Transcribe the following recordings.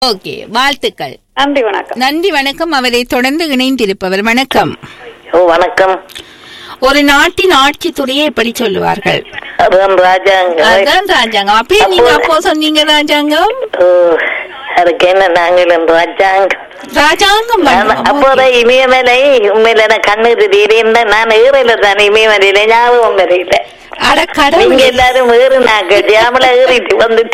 Okay வாழ்த்துக்கள் நன்றி வணக்கம் நன்றி வணக்கம் அவரை தொடர்ந்து இணைந்திருப்பவர் வணக்கம் ஓ வணக்கம் ஒரு நாட்டின் ஆட்சி துறையை எப்படி சொல்லுவார்கள் அதுதான் ராஜாங்க அதான் ராஜாங்கம் அப்படியே நீங்க அப்போ சொன்னீங்க ராஜாங்கம் ஓ அதுக்கு என்ன நாங்களும் ராஜாங்க ராஜாங்கம் பண்ணணும். அப்போதான் இமயமலை உண்மையில நான் கண்ணு திடீர்னு நான் ஏறல தானே இமயமலையில ஞாபகம் வரையில அட நீங்க கடவுளே எல்லாரும் ஏறுனாங்க ஜாமல ஏறிட்டு வந்துட்டு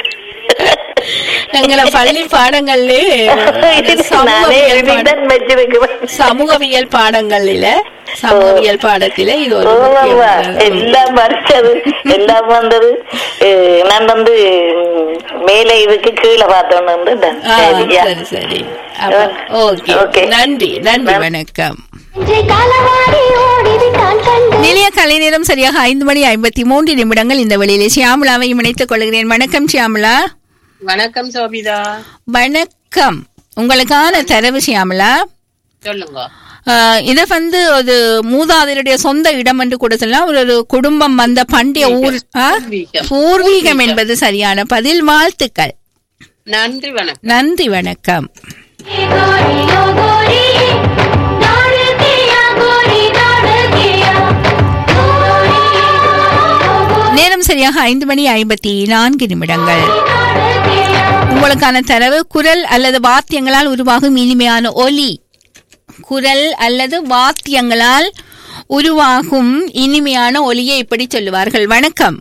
எங்களை பள்ளி பாடங்கள்ல நானே சமூகவியல் பாடம் எழுதிதான் வச்சிருக்கிறேன் சமூகவியல் பாடங்களில சமூகவியல் பாடத்தில இது ஒரு ஓ, ஆமா. முக்கியமான- எல்லாம் படிச்சது எல்லாம் வந்தது அஹ், நான் வந்து உம், மேலே இதுக்கு கீழே பார்த்தோன்னு இருந்துட்டேன். ஆ, சரியா? சரி சரி அப்ப, ஓகே ஓகே. நன்றி நன்றி நன்றி. வணக்கம் இன்றை காலமாடி ஓடிவிட்டான் கண்டு நிலைய கலை நேரம் சரியாக ஐந்து மணி ஐம்பத்தி மூன்று நிமிடங்கள் இந்த வழியிலே சியாமலாவை இணைத்துக் கொள்கிறேன் வணக்கம் சியாமலா வணக்கம் சோபிதா வணக்கம் உங்களுக்கான தரவு சியாமலா சொல்லுங்க ஆஹ் இத வந்து ஒரு மூதாதையருடைய சொந்த இடம் என்று கூட சொல்லலாம் ஒரு ஒரு குடும்பம் வந்த பண்டிய ஊர் ஆ? பூர்வீகம். பூர்வீகம் என்பது சரியான பதில் வாழ்த்துக்கள் நன்றி வணக்கம் நன்றி வணக்கம் கோரி ஓ கோரி நாடு கியா கோரி நாடு கியா கோரி ஓ கோரி நேரம் சரியாக ஐந்து மணி ஐம்பத்தி நான்கு நிமிடங்கள் நாடு கியா உங்களுக்கான தரவு குரல் அல்லது வாத்தியங்களால் உருவாகும் இனிமையான ஒலி குரல் அல்லது வாத்தியங்களால் உருவாகும் இனிமையான ஒலியை இப்படி சொல்லுவார்கள் வணக்கம்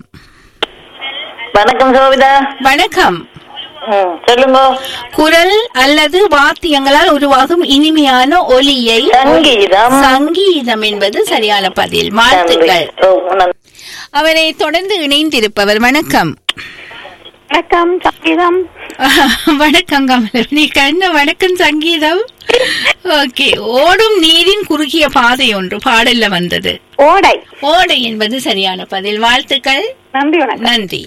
வணக்கம் சோபிதா வணக்கம் ம், சொல்லுங்க குரல் அல்லது வாத்தியங்களால் உருவாகும் இனிமையான ஒலியை சங்கீதம் சங்கீதம் என்பது சரியான பதில் நன்றி. வாழ்த்துக்கள் ஓ, நன்றி. அவரை தொடர்ந்து இணைந்திருப்பவர் வணக்கம் வணக்கம் சங்கீதம் வணக்கம் கமல் நீ கண்ண வணக்கம் சங்கீதம் ஓகே ஓடும் நீரின் குறுகிய பாதை ஒன்று பாடல்ல வந்தது ஓடை ஓடை என்பது சரியான பதில் வாழ்த்துக்கள் நன்றி வணக்கம் நன்றி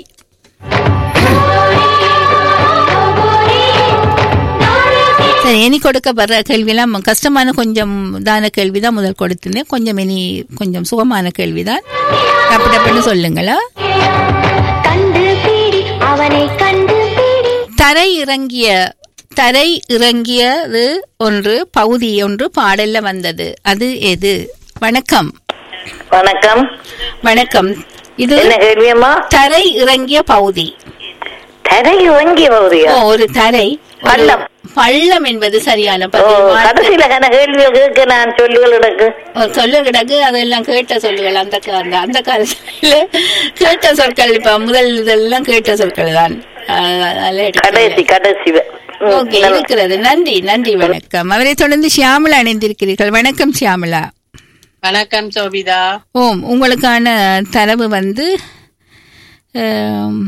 சரி இனி கொடுக்கப்படுற கேள்வியெல்லாம் கஷ்டமான கொஞ்சம் தான கேள்விதான் முதல் கொடுத்திருந்தேன் கொஞ்சம் இனி கொஞ்சம் சுகமான கேள்விதான் அப்படி அப்படின்னு சொல்லுங்களா கண்டு பீடி அவனை கண்டு பீடி தரை இறங்கிய தரை இறங்கியது ஒன்று பகுதி ஒன்று பாடல்ல வந்தது அது எது வணக்கம் வணக்கம் வணக்கம் இது என்ன கேள்வியம்மா தரை இறங்கிய பகுதி தரை இறங்கி வருதியா ஓ, ஒரு தரை ஒரு பள்ளம். பள்ளம் என்பது சரியான ஓ பதில் வாழ்த்து. கடைசியில கன கேள்வி கேட்க நான் சொல்லுகள் எனக்கு ஒரு சொல்லு கிடக்கு அதெல்லாம் கேட்ட சொல்லுகள் அந்த கா- அந்த- அந்த காலத்துல கேட்ட சொற்கள் இப்ப முதல் இதெல்லாம் கேட்ட சொற்கள் தான் அஹ் அதெல்லாம் எடுக்கல. கடைசி கடைசி ம், ஓகே நல்ல- இருக்கிறது நன்றி நன்றி வணக்கம் அவரை தொடர்ந்து ஷியாமலா இணைந்திருக்கிறீர்கள் வணக்கம் ஷியாமலா வணக்கம் சோபிதா ஓம் உங்களுக்கான தரவு வந்து ஆம்,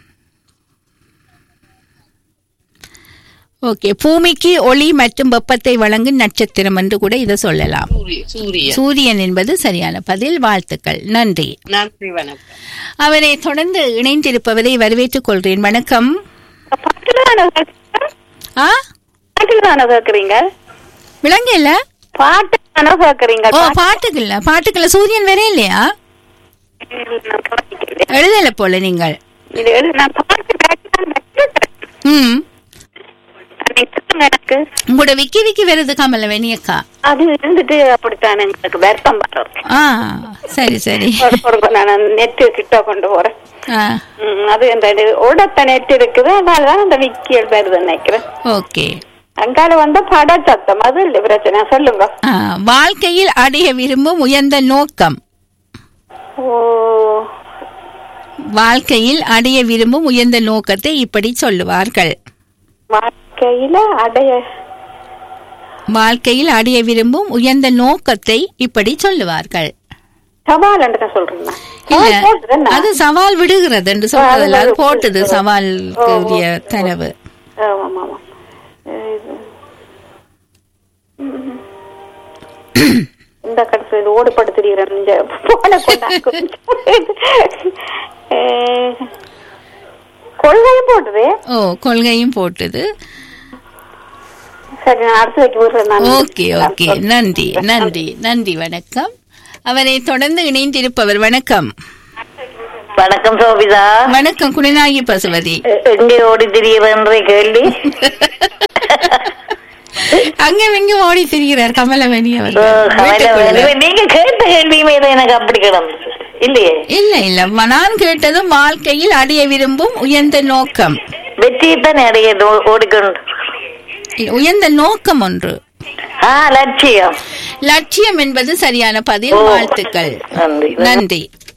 ஓகே பூமிக்கு ஒளி மற்றும் வெப்பத்தை வழங்கும் நட்சத்திரம் என்று கூட இதை சொல்லலாம் சூரிய சூரியன் சூரியன் என்பது சரியான பதில் வாழ்த்துக்கள் நன்றி நன்றி வணக்கம் அவரை தொடர்ந்து இணைந்திருப்பவரை வரவேற்றுக் கொள்கிறேன் வணக்கம் பாட்டுல தானே கேக்குறீங்க? ஆ பாட்டுல தானே கேக்குறீங்க விளங்க இல்ல பாட்டு தானே கேக்குறீங்க ஓ பாட்டுக்கல்ல பாட்டுக்கல்ல சூரியன் வேற இல்லையா நான் கவனிக்கல. எழுதல போல நீங்கள் இது எழுது, நான் பாட்டு கேட்டுதான் கேட்டேன். ம் நீங்க சொல்லுங்க எனக்கு உங்களோட விக்கி விக்கி வருது கமல வெனியக்கா அது இருந்துட்டு அப்படித்தான் எங்களுக்கு வருத்தம் வரும் ஆ சரி சரி ஒரு- ஒரு- நான் நெட்டு கிட்ட கொண்டு போறேன் ஆ ம், அது அந்த இது ஓடத்த நெட் இருக்குது அதனாலதான் அந்த விக்கியல் வருதுன்னு நினைக்கிறேன் ஓகே அங்கால வந்து பட சத்தம் அது இல்லை பிரச்சனை சொல்லுங்க ஆ, வாழ்க்கையில் அடைய விரும்பும் உயர்ந்த நோக்கம் ஓ வாழ்க்கையில் அடைய விரும்பும் உயர்ந்த நோக்கத்தை இப்படி சொல்லுவார்கள் வாழ்க்கையில அடைய வாழ்க்கையில் அடைய விரும்பும் உயர்ந்த நோக்கத்தை இப்படி சொல்லுவார்கள் சவால் என்று சொல்றேன் இல்ல அது சவால் விடுகிறது என்று சொல்றதில்ல அது போட்டது சவாலுக்கு உரிய தரவு ஆமா ஆமா இது. ம். இந்த கடைசி ஓடுபடுத்துறீங்க இந்த போன கொண்டாக்கு கொள்கையும் போட்டுது ஓ கொள்கையும் போட்டது சரி நான் அடுத்து வைக்க விடுறேன் நான் ஓகே ஓகே நன்றி நன்றி நன்றி வணக்கம் அவரை தொடர்ந்து இணைந்திருப்பவர் வணக்கம் வணக்கம் சோபிதா வணக்கம் குணநாயகி பசுபதி எ- எங்கே ஓடி திரியுதுன்ற கேள்வி அங்க இங்க ஓடி திரிகிறார் கமலவேணி ஓ, அவர்கள் கமல வீட்டுக்குள்ள. வேலு. நீங்க கேட்ட கேள்வியுமே இது எனக்கு அப்படி கிடந்தது இல்லையே இல்ல இல்ல நான் கேட்டது வாழ்க்கையில் அடைய விரும்பும் உயர்ந்த நோக்கம் வெற்றியைத்தான் அடைய ஓடிக்கொண்டு உயர்ந்த நோக்கம் ஒன்று ஆ லட்சியம் லட்சியம் என்பது சரியான பதில் ஓ. வாழ்த்துக்கள் நன்றி நன்றி